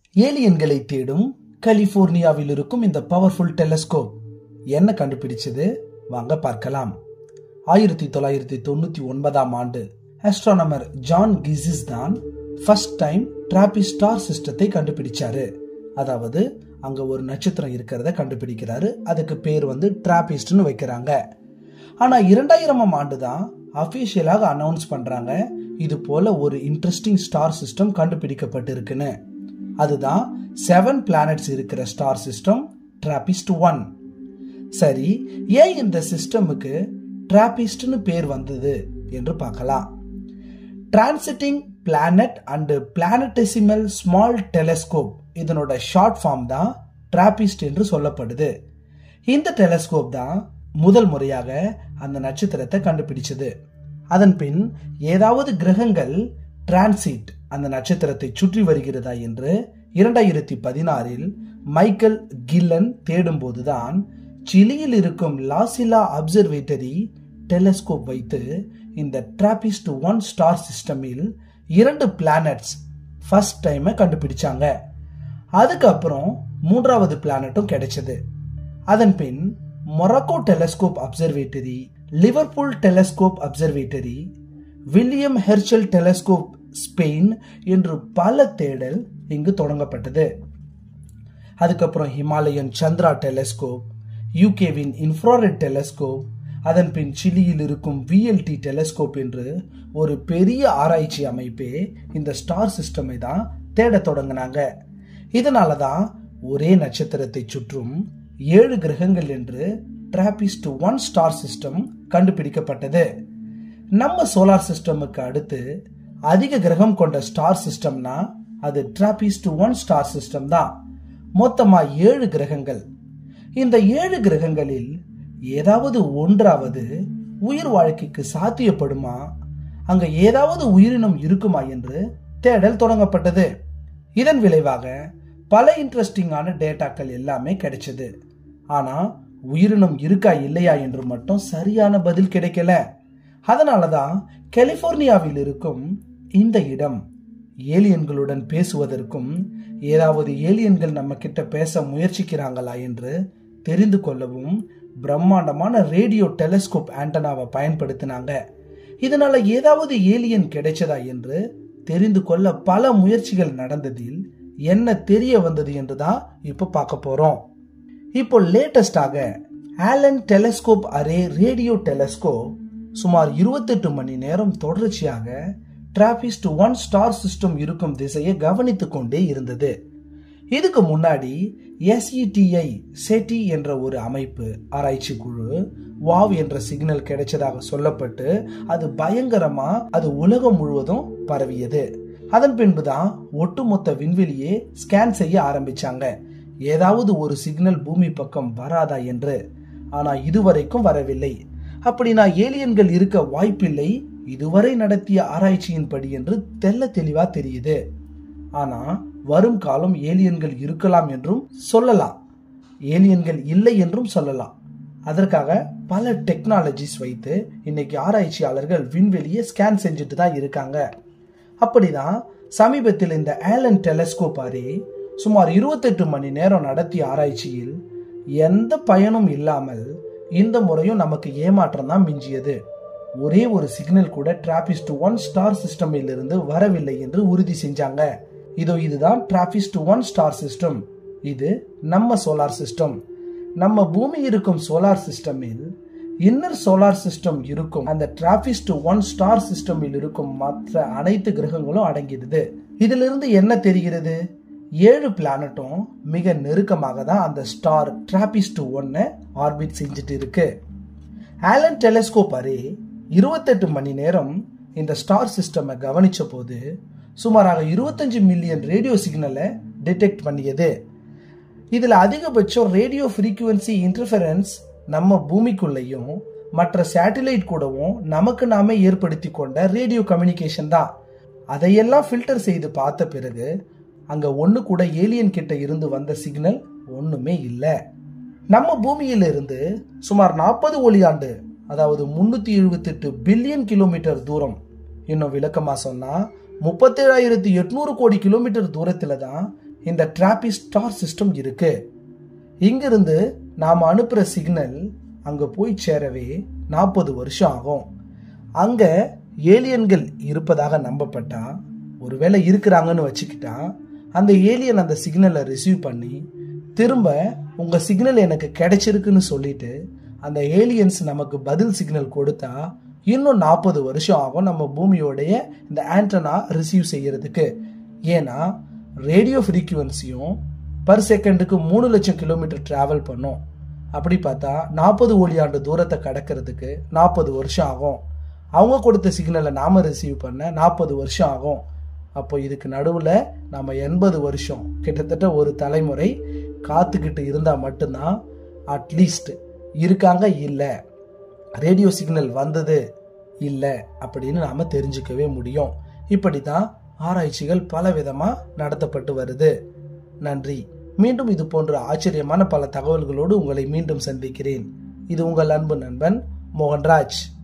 ஏலியன்களை தேடும் கலிபோர்னியாவில் இருக்கும் இந்த பவர்ஃபுல் டெலஸ்கோப் என்ன கண்டுபிடிச்சது வாங்க பார்க்கலாம் ஆயிரத்தி தொள்ளாயிரத்தி தொண்ணூத்தி ஒன்பதாம் ஆண்டு ஆஸ்ட்ரானமர் ஜான் கிசிஸ் தான் ஃபர்ஸ்ட் டைம் டிராபி ஸ்டார் சிஸ்டத்தை கண்டுபிடிச்சாரு அதாவது அங்க ஒரு நட்சத்திரம் இருக்கிறத கண்டுபிடிக்கிறாரு அதுக்கு பேர் வந்து டிராபிஸ்ட்னு வைக்கிறாங்க ஆனா இரண்டாயிரமாம் ஆண்டு தான் அபிஷியலாக அனௌன்ஸ் பண்றாங்க இது போல ஒரு இன்ட்ரெஸ்டிங் ஸ்டார் சிஸ்டம் கண்டுபிடிக்கப்பட்டிருக்குன்னு அதுதான் செவன் பிளானட்ஸ் இருக்கிற ஸ்டார் சிஸ்டம் டிராபிஸ்ட் ஒன் சரி ஏன் இந்த சிஸ்டமுக்கு டிராபிஸ்ட்னு பேர் வந்தது என்று பார்க்கலாம் transiting planet and planetesimal small telescope இதனோட ஷார்ட் ஃபார்ம் தான் டிராபிஸ்ட் என்று சொல்லப்படுது இந்த டெலஸ்கோப் தான் முதல் முறையாக அந்த நட்சத்திரத்தை கண்டுபிடிச்சது அதன் பின் ஏதாவது கிரகங்கள் டிரான்சிட் அந்த நட்சத்திரத்தை சுற்றி வருகிறதா என்று இரண்டாயிரத்தி பதினாறில் மைக்கேல் கில்லன் தேடும்போதுதான் சிலியில் இருக்கும் லாசிலா அப்சர்வேட்டரி டெலஸ்கோப் வைத்து இந்த டிராபிஸ்ட் ஒன் ஸ்டார் சிஸ்டமில் இரண்டு பிளானட்ஸ் ஃபர்ஸ்ட் டைம் கண்டுபிடிச்சாங்க அதுக்கப்புறம் மூன்றாவது பிளானட்டும் கிடைச்சது அதன் பின் Morocco telescope observatory Liverpool telescope observatory William Herschel telescope Spain என்று பல தேடல் இங்கு தொடங்கப்பட்டது அதுக்கப்புறம் ஹிமாலயன் சந்திரா டெலஸ்கோப் யூகேவின் இன்ஃப்ராரெட் டெலஸ்கோப் அதன் பின் சிலியில் இருக்கும் விஎல்டி டெலஸ்கோப் என்று ஒரு பெரிய ஆராய்ச்சி அமைப்பே இந்த ஸ்டார் சிஸ்டமை தான் தேட தொடங்கினாங்க இதனால தான் ஒரே நட்சத்திரத்தை சுற்றும் ஏழு கிரகங்கள் என்று டிராபிஸ்ட் ஒன் ஸ்டார் சிஸ்டம் கண்டுபிடிக்கப்பட்டது நம்ம சோலார் சிஸ்டமுக்கு அடுத்து அதிக கிரகம் கொண்ட ஸ்டார் சிஸ்டம்னா அது டிராபிஸ்ட் ஒன் ஸ்டார் சிஸ்டம் தான் மொத்தமா ஏழு கிரகங்கள் இந்த ஏழு கிரகங்களில் ஏதாவது ஒன்றாவது உயிர் வாழ்க்கைக்கு சாத்தியப்படுமா அங்க ஏதாவது உயிரினம் இருக்குமா என்று தேடல் தொடங்கப்பட்டது இதன் விளைவாக பல இன்ட்ரெஸ்டிங்கான டேட்டாக்கள் எல்லாமே கிடைச்சது ஆனா உயிரினம் இருக்கா இல்லையா என்று மட்டும் சரியான பதில் கிடைக்கல அதனாலதான் கலிபோர்னியாவில் இருக்கும் இந்த இடம் ஏலியன்களுடன் பேசுவதற்கும் ஏதாவது ஏலியன்கள் நம்ம கிட்ட பேச முயற்சிக்கிறாங்களா என்று தெரிந்து கொள்ளவும் பிரம்மாண்டமான ரேடியோ டெலஸ்கோப் ஆண்டனாவை பயன்படுத்தினாங்க இதனால ஏதாவது ஏலியன் கிடைச்சதா என்று தெரிந்து கொள்ள பல முயற்சிகள் நடந்ததில் என்ன தெரிய வந்தது என்று தான் இப்போ பார்க்க போறோம் இப்போ லேட்டஸ்டாக Allen telescope array radio telescope சுமார் இருபத்தெட்டு மணி நேரம் தொடர்ச்சியாக டிராபிஸ்ட் ஒன் ஸ்டார் சிஸ்டம் இருக்கும் திசையை கவனித்துக் கொண்டே இருந்தது இதுக்கு முன்னாடி எஸ்இடிஐ செட்டி என்ற ஒரு அமைப்பு ஆராய்ச்சி குழு வாவ் என்ற சிக்னல் கிடைச்சதாக சொல்லப்பட்டு அது பயங்கரமா அது உலகம் முழுவதும் பரவியது அதன் பின்புதான் ஒட்டுமொத்த விண்வெளியே ஸ்கேன் செய்ய ஆரம்பிச்சாங்க ஏதாவது ஒரு சிக்னல் பூமி பக்கம் வராதா என்று ஆனா இதுவரைக்கும் வரவில்லை அப்படின்னா ஏலியன்கள் இருக்க வாய்ப்பில்லை இதுவரை நடத்திய ஆராய்ச்சியின்படி என்று தெல்ல தெளிவா தெரியுது ஆனா வரும் காலம் ஏலியன்கள் இருக்கலாம் என்றும் சொல்லலாம் ஏலியன்கள் இல்லை என்றும் சொல்லலாம் அதற்காக பல டெக்னாலஜிஸ் வைத்து இன்னைக்கு ஆராய்ச்சியாளர்கள் விண்வெளியை ஸ்கேன் செஞ்சுட்டு தான் இருக்காங்க அப்படிதான் சமீபத்தில் இந்த ஆலன் டெலஸ்கோப் அரே சுமார் இருபத்தெட்டு மணி நேரம் நடத்திய ஆராய்ச்சியில் எந்த பயனும் இல்லாமல் இந்த முறையும் நமக்கு ஏமாற்றம் தான் மிஞ்சியது ஒரே ஒரு சிக்னல் கூட டிராபிஸ்ட் ஒன் ஸ்டார் சிஸ்டமில் இருந்து வரவில்லை என்று உறுதி செஞ்சாங்க இதோ இதுதான் டிராபிஸ்ட் ஒன் ஸ்டார் சிஸ்டம் இது நம்ம சோலார் சிஸ்டம் நம்ம பூமி இருக்கும் சோலார் சிஸ்டமில் இன்னர் சோலார் சிஸ்டம் இருக்கும் அந்த டிராபிஸ்ட் ஒன் ஸ்டார் சிஸ்டமில் இருக்கும் மற்ற அனைத்து கிரகங்களும் அடங்கிடுது இதிலிருந்து என்ன தெரிகிறது ஏழு பிளானட்டும் மிக நெருக்கமாக தான் அந்த ஸ்டார் டிராபிஸ்ட் ஒன்னை ஆர்பிட் செஞ்சுட்டு இருக்கு ஆலன் டெலஸ்கோப் அரே இருபத்தெட்டு மணி நேரம் இந்த ஸ்டார் சிஸ்டமை கவனிச்ச போது சுமாராக இருபத்தஞ்சு மில்லியன் ரேடியோ சிக்னலை டிடெக்ட் பண்ணியது இதில் அதிகபட்சம் ரேடியோ ஃப்ரீக்குவன்சி இன்டர்ஃபரன்ஸ் நம்ம பூமிக்குள்ளேயும் மற்ற சேட்டிலைட் கூடவும் நமக்கு நாமே ஏற்படுத்தி கொண்ட ரேடியோ கம்யூனிகேஷன் தான் அதையெல்லாம் ஃபில்டர் செய்து பார்த்த பிறகு அங்க ஒன்று கூட ஏலியன் கிட்ட இருந்து வந்த சிக்னல் ஒன்றுமே இல்லை நம்ம பூமியிலிருந்து சுமார் நாற்பது ஒளியாண்டு அதாவது முன்னூத்தி எழுபத்தெட்டு பில்லியன் கிலோமீட்டர் தூரம் இன்னும் விளக்கமா சொன்னா முப்பத்தேழாயிரத்தி எட்நூறு கோடி கிலோமீட்டர் தூரத்துல தான் இந்த டிராபிஸ் ஸ்டார் சிஸ்டம் இருக்கு இங்கிருந்து நாம் அனுப்புகிற சிக்னல் அங்கே போய் சேரவே நாற்பது வருஷம் ஆகும் அங்கே ஏலியன்கள் இருப்பதாக நம்பப்பட்டா ஒருவேளை இருக்கிறாங்கன்னு வச்சுக்கிட்டா அந்த ஏலியன் அந்த சிக்னலை ரிசீவ் பண்ணி திரும்ப உங்கள் சிக்னல் எனக்கு கிடைச்சிருக்குன்னு சொல்லிட்டு அந்த ஏலியன்ஸ் நமக்கு பதில் சிக்னல் கொடுத்தா இன்னும் நாற்பது வருஷம் ஆகும் நம்ம பூமியோடைய இந்த ஆண்டனா ரிசீவ் செய்யறதுக்கு ஏன்னா ரேடியோ ஃப்ரீக்குவன்சியும் பர் செகண்டுக்கு மூணு லட்சம் கிலோமீட்டர் டிராவல் பண்ணும் அப்படி பார்த்தா நாற்பது ஒளியாண்டு தூரத்தை கடக்கிறதுக்கு நாற்பது வருஷம் ஆகும் அவங்க கொடுத்த சிக்னலை நாம ரிசீவ் பண்ண நாற்பது வருஷம் ஆகும் அப்போ இதுக்கு நடுவில் நம்ம எண்பது வருஷம் கிட்டத்தட்ட ஒரு தலைமுறை காத்துக்கிட்டு இருந்தால் மட்டும்தான் அட்லீஸ்ட் இருக்காங்க இல்லை ரேடியோ சிக்னல் வந்தது இல்லை அப்படின்னு நாம் தெரிஞ்சுக்கவே முடியும் இப்படி தான் ஆராய்ச்சிகள் பல விதமாக நடத்தப்பட்டு வருது நன்றி மீண்டும் இது போன்ற ஆச்சரியமான பல தகவல்களோடு உங்களை மீண்டும் சந்திக்கிறேன் இது உங்கள் அன்பு நண்பன் மோகன்ராஜ்